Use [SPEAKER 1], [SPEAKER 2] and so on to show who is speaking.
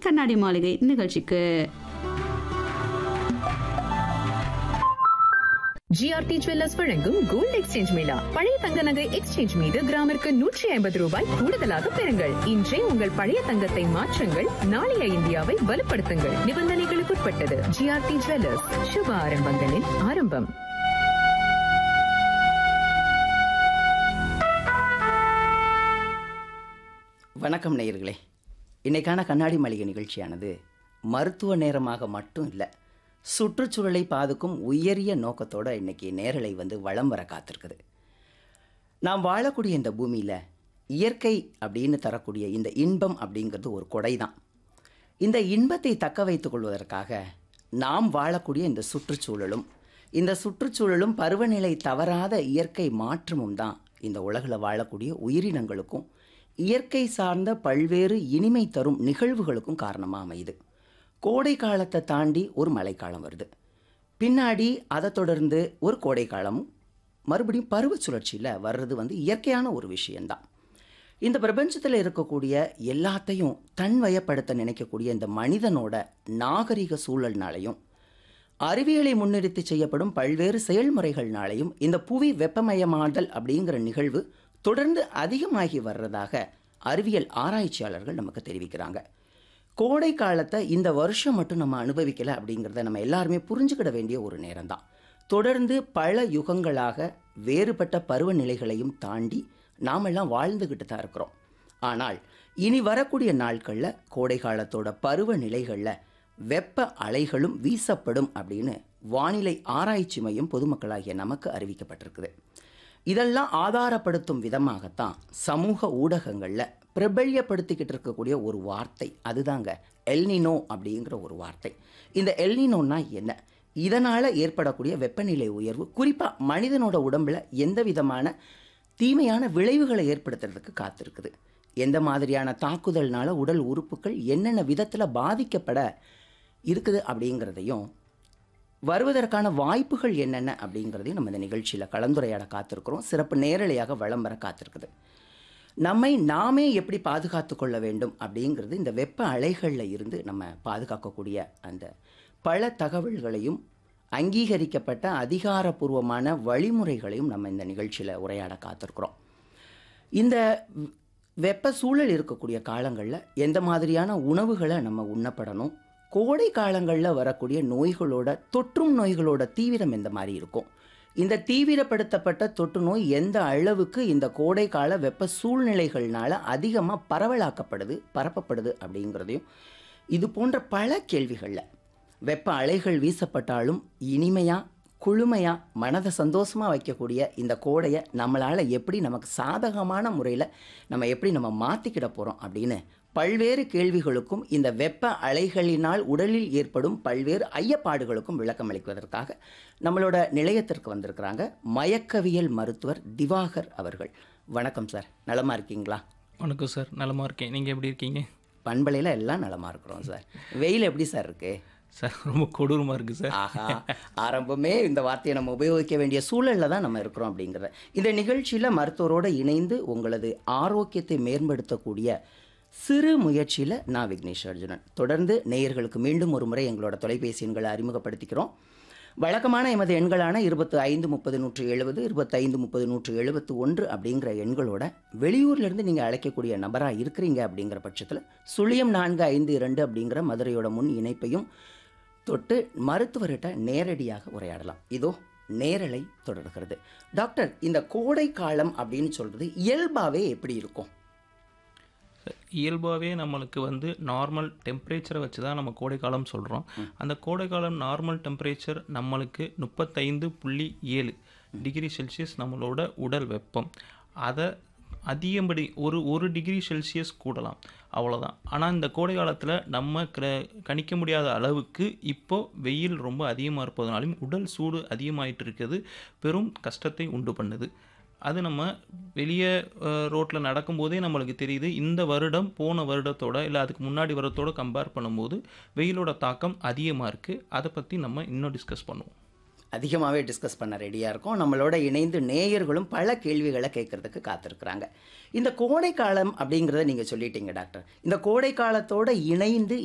[SPEAKER 1] கண்ணாடி மாளிகை நிகழ்ச்சிக்கு
[SPEAKER 2] ஜிஆர்டி ஜுவல்லர்ஸ் வழங்கும் கோல்ட் எக்ஸ்சேஞ்ச் மேளா பழைய தங்க நகை எக்ஸ்சேஞ்ச் மீது கிராமிற்கு நூற்றி ஐம்பது ரூபாய் கூடுதலாக பெறுங்கள் இன்றே உங்கள் பழைய தங்கத்தை மாற்றுங்கள் நாளைய இந்தியாவை வலுப்படுத்துங்கள் நிபந்தனைகளுக்குட்பட்டது ஜிஆர்டி ஜுவல்லர்ஸ் சுப ஆரம்பங்களின் ஆரம்பம்
[SPEAKER 3] வணக்கம் நேயர்களே இன்னைக்கான கண்ணாடி மளிகை நிகழ்ச்சியானது மருத்துவ நேரமாக மட்டும் இல்லை சுற்றுச்சூழலை பாதுக்கும் உயரிய நோக்கத்தோட இன்னைக்கு நேரலை வந்து வளம் வர காத்திருக்குது நாம் வாழக்கூடிய இந்த பூமியில் இயற்கை அப்படின்னு தரக்கூடிய இந்த இன்பம் அப்படிங்கிறது ஒரு கொடை தான் இந்த இன்பத்தை தக்க வைத்துக் கொள்வதற்காக நாம் வாழக்கூடிய இந்த சுற்றுச்சூழலும் இந்த சுற்றுச்சூழலும் பருவநிலை தவறாத இயற்கை மாற்றமும் தான் இந்த உலகில் வாழக்கூடிய உயிரினங்களுக்கும் இயற்கை சார்ந்த பல்வேறு இனிமை தரும் நிகழ்வுகளுக்கும் காரணமாக அமையுது கோடை காலத்தை தாண்டி ஒரு மழைக்காலம் வருது பின்னாடி அதை தொடர்ந்து ஒரு கோடை காலமும் மறுபடியும் பருவ சுழற்சியில் வர்றது வந்து இயற்கையான ஒரு விஷயம்தான் இந்த பிரபஞ்சத்தில் இருக்கக்கூடிய எல்லாத்தையும் தன்வயப்படுத்த நினைக்கக்கூடிய இந்த மனிதனோட நாகரிக சூழல்னாலையும் அறிவியலை முன்னிறுத்தி செய்யப்படும் பல்வேறு செயல்முறைகள்னாலையும் இந்த புவி வெப்பமயமாதல் அப்படிங்கிற நிகழ்வு தொடர்ந்து அதிகமாகி வர்றதாக அறிவியல் ஆராய்ச்சியாளர்கள் நமக்கு தெரிவிக்கிறாங்க கோடை காலத்தை இந்த வருஷம் மட்டும் நம்ம அனுபவிக்கலை அப்படிங்கிறத நம்ம எல்லாருமே புரிஞ்சுக்கிட வேண்டிய ஒரு நேரம்தான் தொடர்ந்து பல யுகங்களாக வேறுபட்ட பருவநிலைகளையும் தாண்டி நாமெல்லாம் வாழ்ந்துக்கிட்டு தான் இருக்கிறோம் ஆனால் இனி வரக்கூடிய நாட்களில் கோடை காலத்தோட பருவநிலைகளில் வெப்ப அலைகளும் வீசப்படும் அப்படின்னு வானிலை ஆராய்ச்சி மையம் பொதுமக்களாகிய நமக்கு அறிவிக்கப்பட்டிருக்குது இதெல்லாம் ஆதாரப்படுத்தும் விதமாகத்தான் சமூக ஊடகங்களில் பிரபல்யப்படுத்திக்கிட்டு இருக்கக்கூடிய ஒரு வார்த்தை அதுதாங்க எல்னினோ அப்படிங்கிற ஒரு வார்த்தை இந்த எல்னினோன்னா என்ன இதனால் ஏற்படக்கூடிய வெப்பநிலை உயர்வு குறிப்பாக மனிதனோட உடம்புல எந்த விதமான தீமையான விளைவுகளை ஏற்படுத்துறதுக்கு காத்திருக்குது எந்த மாதிரியான தாக்குதல்னால உடல் உறுப்புகள் என்னென்ன விதத்தில் பாதிக்கப்பட இருக்குது அப்படிங்கிறதையும் வருவதற்கான வாய்ப்புகள் என்னென்ன அப்படிங்கிறதையும் நம்ம இந்த நிகழ்ச்சியில் கலந்துரையாட காத்திருக்கிறோம் சிறப்பு நேரலையாக வளம் வர காத்திருக்குது நம்மை நாமே எப்படி பாதுகாத்து கொள்ள வேண்டும் அப்படிங்கிறது இந்த வெப்ப அலைகளில் இருந்து நம்ம பாதுகாக்கக்கூடிய அந்த பல தகவல்களையும் அங்கீகரிக்கப்பட்ட அதிகாரப்பூர்வமான வழிமுறைகளையும் நம்ம இந்த நிகழ்ச்சியில் உரையாட காத்திருக்கிறோம் இந்த வெப்ப சூழல் இருக்கக்கூடிய காலங்களில் எந்த மாதிரியான உணவுகளை நம்ம உண்ணப்படணும் கோடை காலங்களில் வரக்கூடிய நோய்களோட தொற்றும் நோய்களோட தீவிரம் எந்த மாதிரி இருக்கும் இந்த தீவிரப்படுத்தப்பட்ட தொற்று நோய் எந்த அளவுக்கு இந்த கோடை கால வெப்ப சூழ்நிலைகள்னால அதிகமாக பரவலாக்கப்படுது பரப்பப்படுது அப்படிங்கிறதையும் இது போன்ற பல கேள்விகளில் வெப்ப அலைகள் வீசப்பட்டாலும் இனிமையாக குளுமையாக மனதை சந்தோஷமாக வைக்கக்கூடிய இந்த கோடையை நம்மளால் எப்படி நமக்கு சாதகமான முறையில் நம்ம எப்படி நம்ம மாற்றிக்கிட போகிறோம் அப்படின்னு பல்வேறு கேள்விகளுக்கும் இந்த வெப்ப அலைகளினால் உடலில் ஏற்படும் பல்வேறு ஐயப்பாடுகளுக்கும் விளக்கம் அளிப்பதற்காக நம்மளோட நிலையத்திற்கு வந்திருக்கிறாங்க மயக்கவியல் மருத்துவர் திவாகர் அவர்கள் வணக்கம் சார் நலமா இருக்கீங்களா
[SPEAKER 4] வணக்கம் சார் நலமாக இருக்கேன் நீங்கள் எப்படி இருக்கீங்க
[SPEAKER 3] பண்பலையில் எல்லாம் நலமா இருக்கிறோம் சார் வெயில் எப்படி சார் இருக்கு
[SPEAKER 4] சார் ரொம்ப கொடூரமாக இருக்குது சார்
[SPEAKER 3] ஆஹா ஆரம்பமே இந்த வார்த்தையை நம்ம உபயோகிக்க வேண்டிய சூழலில் தான் நம்ம இருக்கிறோம் அப்படிங்கிறத இந்த நிகழ்ச்சியில் மருத்துவரோடு இணைந்து உங்களது ஆரோக்கியத்தை மேம்படுத்தக்கூடிய சிறு முயற்சியில் நான் விக்னேஷ் அர்ஜுனன் தொடர்ந்து நேயர்களுக்கு மீண்டும் ஒரு முறை எங்களோட தொலைபேசி எண்களை அறிமுகப்படுத்திக்கிறோம் வழக்கமான எமது எண்களான இருபத்து ஐந்து முப்பது நூற்று எழுபது இருபத்தைந்து முப்பது நூற்று எழுபத்து ஒன்று அப்படிங்கிற எண்களோட வெளியூர்லேருந்து நீங்கள் அழைக்கக்கூடிய நபராக இருக்கிறீங்க அப்படிங்கிற பட்சத்தில் சுழியம் நான்கு ஐந்து இரண்டு அப்படிங்கிற மதுரையோட முன் இணைப்பையும் தொட்டு மருத்துவர்கிட்ட நேரடியாக உரையாடலாம் இதோ நேரலை தொடர்கிறது டாக்டர் இந்த கோடை காலம் அப்படின்னு சொல்கிறது இயல்பாகவே எப்படி இருக்கும்
[SPEAKER 4] இயல்பாகவே நம்மளுக்கு வந்து நார்மல் டெம்பரேச்சரை வச்சு தான் நம்ம கோடைக்காலம் சொல்கிறோம் அந்த கோடைக்காலம் நார்மல் டெம்பரேச்சர் நம்மளுக்கு முப்பத்தைந்து புள்ளி ஏழு டிகிரி செல்சியஸ் நம்மளோட உடல் வெப்பம் அதை அதிகப்படி ஒரு ஒரு டிகிரி செல்சியஸ் கூடலாம் அவ்வளோதான் ஆனால் இந்த கோடை காலத்தில் நம்ம கிர கணிக்க முடியாத அளவுக்கு இப்போ வெயில் ரொம்ப அதிகமாக இருப்பதனாலும் உடல் சூடு அதிகமாயிட்டு இருக்கிறது பெரும் கஷ்டத்தை உண்டு பண்ணுது அது நம்ம வெளியே ரோட்டில் நடக்கும்போதே நம்மளுக்கு தெரியுது இந்த வருடம் போன வருடத்தோட இல்லை அதுக்கு முன்னாடி வருடத்தோட கம்பேர் பண்ணும்போது வெயிலோட தாக்கம் அதிகமாக இருக்குது அதை பற்றி நம்ம இன்னும் டிஸ்கஸ் பண்ணுவோம்
[SPEAKER 3] அதிகமாகவே டிஸ்கஸ் பண்ண ரெடியாக இருக்கும் நம்மளோட இணைந்து நேயர்களும் பல கேள்விகளை கேட்கறதுக்கு காத்திருக்கிறாங்க இந்த கோடை காலம் அப்படிங்கிறத நீங்கள் சொல்லிட்டீங்க டாக்டர் இந்த கோடை காலத்தோட இணைந்து